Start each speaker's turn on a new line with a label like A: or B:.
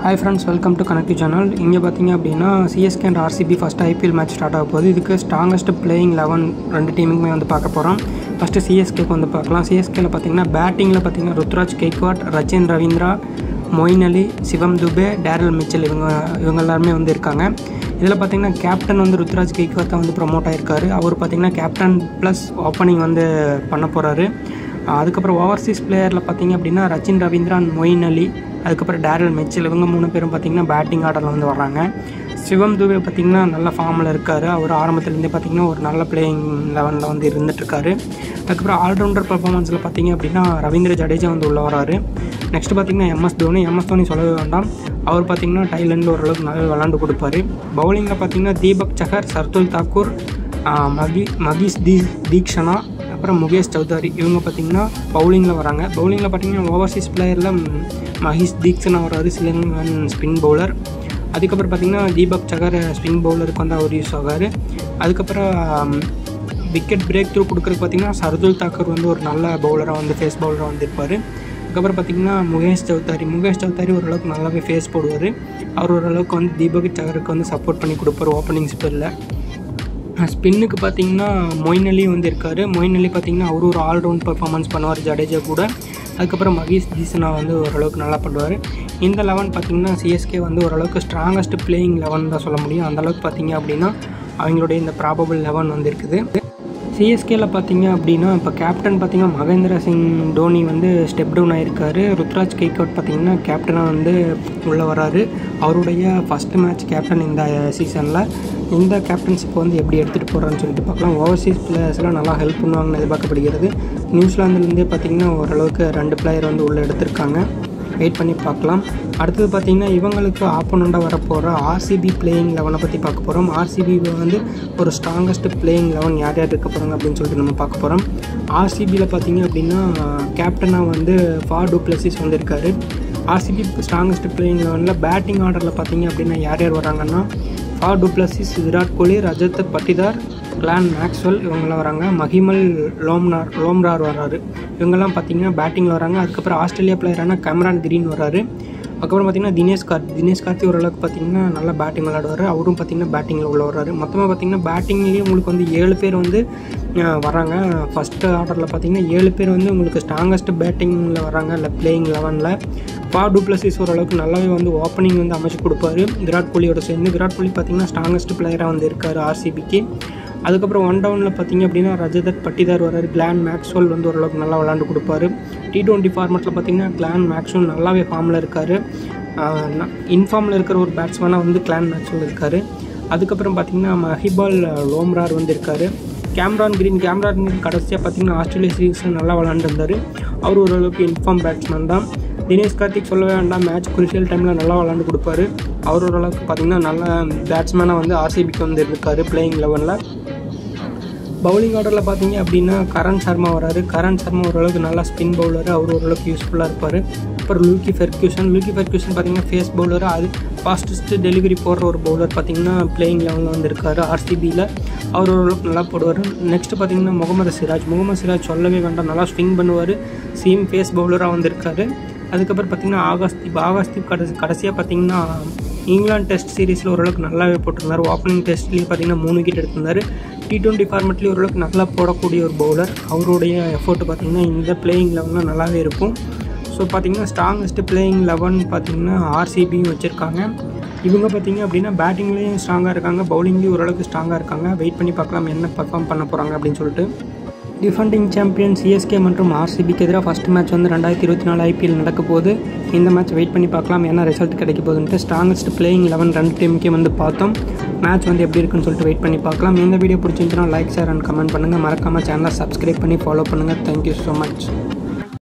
A: hi friends welcome to connect channel இங்கே பார்த்தீங்க அப்படின்னா CSK and RCB first IPL match start ஆக போகுது இதுக்கு ஸ்ட்ராங்கஸ்ட் பிளேயிங் லெவன் ரெண்டு டீமுக்குமே வந்து பார்க்க போகிறோம் ஃபஸ்ட்டு சிஎஸ்கேக்கு வந்து பார்க்கலாம் சிஎஸ்கேல பார்த்தீங்கன்னா பேட்டிங்கில் பார்த்தீங்கன்னா ருத்ராஜ் கெய்க்வாட் ரச்சின் ரவீந்திரா மொயின் அலி சிவம் துபே டேரல் மிச்சல் இவங்க இவங்க எல்லாருமே வந்து இருக்காங்க இதில் பார்த்தீங்கன்னா கேப்டன் வந்து ருத்ராஜ் கெய்க்வாட் தான் வந்து ப்ரமோட் ஆயிருக்காரு அவர் பார்த்தீங்கன்னா கேப்டன் ப்ளஸ் ஓப்பனிங் வந்து பண்ண போகிறாரு அதுக்கப்புறம் ஓவர்சீஸ் பிளேயரில் பார்த்தீங்க அப்படின்னா ரச்சின் ரவீந்திரா and மொயின் அலி அதுக்கப்புறம் டேரல் மிச்சல் இவங்க மூணு பேரும் பார்த்தீங்கன்னா பேட்டிங் ஆர்டரில் வந்து வர்றாங்க சிவம் துபே பார்த்தீங்கன்னா நல்ல ஃபார்மில் இருக்கார் அவர் ஆரம்பத்துலேருந்தே பார்த்தீங்கன்னா ஒரு நல்ல பிளேயிங் லெவனில் வந்து இருந்துகிட்ருக்காரு அதுக்கப்புறம் ஆல்ரவுண்டர் பர்ஃபார்மன்ஸில் பார்த்தீங்க அப்படின்னா ரவீந்திர ஜடேஜா வந்து உள்ள வராரு நெக்ஸ்ட் பார்த்தீங்கன்னா எம்எஸ் தோனி எம்எஸ் தோனி சொல்லவே வேண்டாம் அவர் பார்த்தீங்கன்னா டைலண்டில் ஓரளவுக்கு நல்லா விளாண்டு கொடுப்பாரு பவுலிங்கில் பார்த்தீங்கன்னா தீபக் சஹர் சர்துல் தாக்கூர் ஆஹ் மகி மகீஷ் தீ தீக்ஷனா அப்புறம் முகேஷ் சௌதாரி இவங்க பார்த்தீங்கன்னா பவுலிங்கில் வராங்க பவுலிங்கில் பார்த்தீங்கன்னா ஓவர்சீஸ் பிளேயரில் மகீஷ் தீக்ஷனா வராரு சிலங்கன் ஸ்பின் பவுலர் அதுக்கப்புறம் பார்த்தீங்கன்னா தீபக் சகர் ஸ்பின் பவுலருக்கு வந்து அவர் யூஸ் ஆகார் அதுக்கப்புறம் விக்கெட் பிரேக் த்ரூ கொடுக்குறதுக்கு பார்த்தீங்கன்னா சர்துல் தாக்கர் வந்து ஒரு நல்ல பவுலராக வந்து ஃபேஸ் பவுலராக வந்து இருப்பார் அதுக்கப்புறம் பார்த்தீங்கன்னா முகேஷ் சௌத்தாரி முகேஷ் சௌத்தாரி ஓரளவுக்கு நல்லாவே ஃபேஸ் போடுவார் அவர் ஓரளவுக்கு வந்து தீபக் சகருக்கு வந்து சப்போர்ட் பண்ணி கொடுப்பார் ஓப்பனிங் ஸ்பெல்லில் ஸ்பின்னுக்கு பார்த்தீங்கன்னா மொயின் அலி வந்து இருக்கார் மொயின் அலி பார்த்தீங்கன்னா அவர் ஒரு ஆல்ரவுண்ட் பர்ஃபார்மன்ஸ் பண்ணுவார் ஜடேஜா கூட அதுக்கப்புறம் மகேஷ் தீசனா வந்து ஓரளவுக்கு நல்லா பண்ணுவார் இந்த லெவன் பார்த்தீங்கன்னா சிஎஸ்கே வந்து ஓரளவுக்கு ஸ்ட்ராங்கஸ்ட் பிளேயிங் லெவன் தான் சொல்ல முடியும் அந்தளவுக்கு பார்த்தீங்க அப்படின்னா அவங்களுடைய இந்த ப்ராபபிள் லெவன் வந்து இருக்குது சிஎஸ்கேல பார்த்தீங்க அப்படின்னா இப்போ கேப்டன் பார்த்தீங்கன்னா மகேந்திர சிங் தோனி வந்து ஸ்டெப் டவுன் ஆயிருக்காரு ருத்ராஜ் கெய்கவுட் பார்த்தீங்கன்னா கேப்டனாக வந்து உள்ளே வராரு அவருடைய ஃபஸ்ட்டு மேட்ச் கேப்டன் இந்த சீசனில் இந்த கேப்டன்ஷிப் வந்து எப்படி எடுத்துகிட்டு போகிறான்னு சொல்லிட்டு பார்க்கலாம் ஓவர்சீஸ் பிளேயர்ஸ்லாம் நல்லா ஹெல்ப் பண்ணுவாங்கன்னு எதிர்பார்க்கப்படுகிறது நியூசிலாந்துலேருந்தே பார்த்தீங்கன்னா ஓரளவுக்கு ரெண்டு பிளேயர் வந்து உள்ளே எடுத்திருக்காங்க வெயிட் பண்ணி பார்க்கலாம் அடுத்தது பார்த்தீங்கன்னா இவங்களுக்கு ஆப்போனண்ட்டாக வரப்போகிற ஆர்சிபி பிளேயிங் லெவனை பற்றி பார்க்க போகிறோம் ஆர்சிபி வந்து ஒரு ஸ்ட்ராங்கஸ்ட் பிளேயிங் லெவன் யார் யார் இருக்க போகிறாங்க அப்படின்னு சொல்லிட்டு நம்ம பார்க்க போகிறோம் ஆர்சிபியில் பார்த்தீங்க அப்படின்னா கேப்டனாக வந்து ஃபா டூப்ளசிஸ் வந்து இருக்கார் ஆர்சிபி ஸ்ட்ராங்கஸ்ட் பிளேயிங் லெவனில் பேட்டிங் ஆர்டரில் பார்த்தீங்க அப்படின்னா யார் யார் வராங்கன்னா Faf du Plessis Virat Kohli Rajat Patidar Glenn Maxwell இவங்கெல்லாம் வராங்க மஹிமல் லோம்னார் லோம்ரார் வராரு இவங்கெல்லாம் பார்த்தீங்கன்னா பேட்டிங்கில் வராங்க அதுக்கப்புறம் ஆஸ்திரேலியா பிளேயரான கேமரான் கிரீன் வராரு அதுக்கப்புறம் பார்த்தீங்கன்னா தினேஷ் கார்த்தி தினேஷ் கார்த்தி ஓரளவுக்கு பார்த்தீங்கன்னா நல்லா பேட்டிங் விளையாடுவார் அவரும் பார்த்தீங்கன்னா பேட்டிங்கில் உள்ள வர்றாரு மொத்தமாக பார்த்தீங்கன்னா பேட்டிங்லேயே உங்களுக்கு வந்து ஏழு பேர் வந்து அஹ், வராங்க ஃபஸ்ட்டு ஆர்டரில் பார்த்தீங்கன்னா ஏழு பேர் வந்து உங்களுக்கு ஸ்ட்ராங்கஸ்ட் பேட்டிங்கில் வராங்க இல்லை பிளேயிங் லெவனில் பா டூப்ளசிஸ் ஓரளவுக்கு நல்லாவே வந்து ஓப்பனிங் வந்து அமைச்சு கொடுப்பாரு விராட் கோலியோட சேர்ந்து விராட் கோலி பார்த்தீங்கன்னா ஸ்ட்ராங்கஸ்ட் பிளேயராக வந்து இருக்கார் ஆர்சிபிக்கு அதுக்கப்புறம் ஒன் டவுனில் பார்த்தீங்க அப்படின்னா ரஜதத் பட்டிதார் வராரு கிளான் மேக்ஸ்வெல் வந்து ஓரளவுக்கு நல்லா விளாண்டு கொடுப்பாரு டி டுவெண்ட்டி ஃபார்மெட்டில் பார்த்தீங்கன்னா கிளான் மேக்ஸ்வெல் நல்லாவே ஃபார்மில் இருக்கார் இன்ஃபார்மில் இருக்கிற ஒரு பேட்ஸ்மேனாக வந்து கிளான் மேக்ஸ்வெல் இருக்கார் அதுக்கப்புறம் பார்த்தீங்கன்னா மஹிபால் லோம்ரார் வந்து இருக்கார் கேம்ரான் கிரீன் கேம்ரான் கிரீன் கடைசியாக பார்த்தீங்கன்னா ஆஸ்திரேலியா சீரீஸில் நல்லா விளாண்டுருந்தார் அவர் ஓரளவுக்கு இன்ஃபார்ம் பேட்ஸ்மேன் தான் தினேஷ் கார்த்திக் சொல்லவே வேண்டாம் மேட்ச் குருஷியல் டைமில் நல்லா விளாண்டு கொடுப்பாரு அவர் ஓரளவுக்கு பார்த்தீங்கன்னா நல்ல பேட்ஸ்மேனாக வந்து ஆர்சிபிக்கு வந்து இருக்கார் பிளேயிங் லெவனில் பவுலிங் ஆர்டரில் பார்த்தீங்க அப்படின்னா கரண் சர்மா வராரு கரண் சர்மா ஓரளவுக்கு நல்லா ஸ்பின் பவுலர் அவர் ஓரளவுக்கு யூஸ்ஃபுல்லாக இருப்பார் அப்புறம் லூக்கி ஃபெர்க்யூஷன் லூக்கி ஃபெர்க்யூஷன் பார்த்தீங்கன்னா ஃபேஸ் பவுலர் அது ஃபாஸ்டஸ்ட் டெலிவரி போடுற ஒரு பவுலர் பார்த்தீங்கன்னா பிளேயிங் லெவலில் வந்து இருக்காரு ஆர்சிபியில் அவர் ஓரளவுக்கு நல்லா போடுவார் நெக்ஸ்ட் பார்த்தீங்கன்னா முகமது சிராஜ் முகமது சிராஜ் சொல்லவே வேண்டாம் நல்லா ஸ்விங் பண்ணுவார் சேம் ஃபேஸ் பவுலராக வந்திருக்காரு அதுக்கப்புறம் பார்த்தீங்கன்னா ஆகாஸ்தீப் ஆகாஸ்தீப் கடைசி கடைசியாக பார்த்தீங்கன்னா இங்கிலாந்து டெஸ்ட் சீரிஸில் ஓரளவுக்கு நல்லாவே போட்டிருந்தார் ஓப்பனிங் டெஸ்ட்லேயே பார்த்தீங்கன்னா மூணு விக்கெட் எடுத்திருந்தார் டி டுவெண்ட்டி ஃபார்மெட்லேயும் ஓரளவுக்கு நல்லா போடக்கூடிய ஒரு பவுலர் அவருடைய எஃபோர்ட் பார்த்தீங்கன்னா இந்த பிளேயிங் லெவலில் நல்லாவே இருக்கும் ஸோ பார்த்தீங்கன்னா ஸ்ட்ராங்கஸ்ட் பிளேயிங் லெவன் பார்த்தீங்கன்னா ஆர்சிபியும் வச்சுருக்காங்க இவங்க பார்த்தீங்க அப்படின்னா பேட்டிங்லேயும் ஸ்ட்ராங்காக இருக்காங்க பவுலிங்லேயும் ஓரளவுக்கு ஸ்ட்ராங்காக இருக்காங்க வெயிட் பண்ணி பார்க்கலாம் என்ன பர்ஃபார்ம் பண்ண போகிறாங்க அப்படின்னு சொல்லிட்டு டிஃபெண்டிங் சாம்பியன் சிஎஸ்கே மற்றும் ஆர்சிபிக்கு எதிராக ஃபஸ்ட் மேட்ச் வந்து ரெண்டாயிரத்தி இருபத்தி நாலு ஐபிஎல் நடக்க போகுது இந்த மேட்ச் வெயிட் பண்ணி பார்க்கலாம் என்ன ரிசல்ட் கிடைக்க போகுதுன்ட்டு ஸ்ட்ராங்கஸ்ட் பிளேயிங் லெவன் ரெண்டு டீமுக்கே வந்து பார்த்தோம் மேட்ச் வந்து எப்படி இருக்குன்னு சொல்லிட்டு வெயிட் பண்ணி பார்க்கலாம் இந்த வீடியோ பிடிச்சிருந்துச்சுன்னா லைக் ஷேர் அண்ட் கமெண்ட் பண்ணுங்கள் மறக்காமல் சேனலை சப்ஸ்கிரைப் பண்ணி ஃபாலோ பண்ணுங்கள் தேங்க்யூ ஸோ மச்